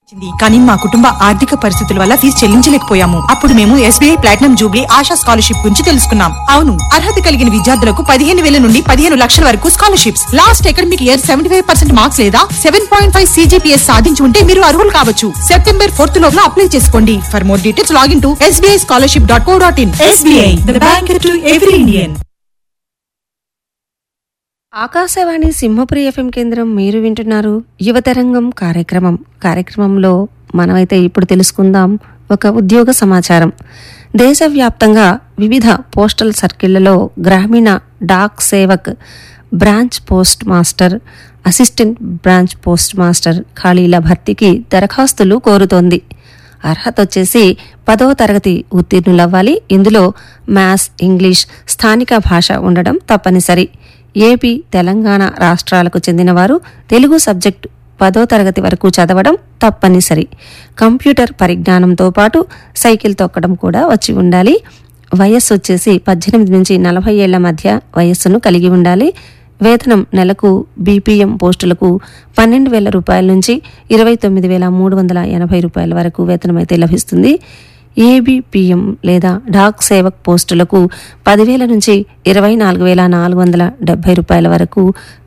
వచ్చింది. కానీ మా కుటుంబ ఆర్థిక పరిస్థితుల వల్ల ఫీజు చెల్లించలేకపోయాము అప్పుడు మేము SBI platinum jubilee Asha scholarship గురించి తెలుసుకున్నాం అవును అర్హత కలిగిన విద్యార్థులకు పదిహేను వేల నుండి పదిహేను లక్షల వరకు scholarships last academic year seventy five percent marks లేదా సెవెన్ పాయింట్ ఫైవ్ సీజీపీఎస్ సాధించి ఉంటే మీరు అర్హులు కావచ్చు సెప్టెంబర్ ఫోర్త్ లోపల అప్లై చేసుకోండి for more details login to SBI scholarship dot co dot in SBI the bank to every Indian Akashvani Simhapuri FM కేంద్రం మీరు వింటున్నారు యువతరంగం కార్యక్రమం కార్యక్రమంలో మనమైతే ఇప్పుడు తెలుసుకుందాం ఒక ఉద్యోగ సమాచారం దేశవ్యాప్తంగా వివిధ పోస్టల్ సర్కిళ్లలో Gramin Dak Sevak branch post master assistant branch post master ఖాళీల భర్తీకి దరఖాస్తులు కోరుతోంది అర్హత వచ్చేసి పదవ తరగతి ఉత్తీర్ణులవ్వాలి ఇందులో మ్యాథ్స్ ఇంగ్లీష్ స్థానిక భాష ఉండడం తప్పనిసరి ఏపీ తెలంగాణ రాష్ట్రాలకు చెందినవారు తెలుగు సబ్జెక్టు పదో తరగతి వరకు చదవడం తప్పనిసరి కంప్యూటర్ పరిజ్ఞానంతో పాటు సైకిల్ తొక్కడం కూడా వచ్చి ఉండాలి వయస్సు వచ్చేసి పద్దెనిమిది నుంచి నలభై ఏళ్ల మధ్య వయస్సును కలిగి ఉండాలి వేతనం నెలకు బీపీఎం పోస్టులకు పన్నెండు వేల రూపాయల నుంచి ఇరవై తొమ్మిది వేల మూడు వందల ఎనభై రూపాయల వరకు వేతనం అయితే లభిస్తుంది ఏబిపిఎం లేదా డాక్ సేవక్ పోస్టులకు పదివేల నుంచి ఇరవై నాలుగు వేల నాలుగు వందల డెబ్బై రూపాయల వరకు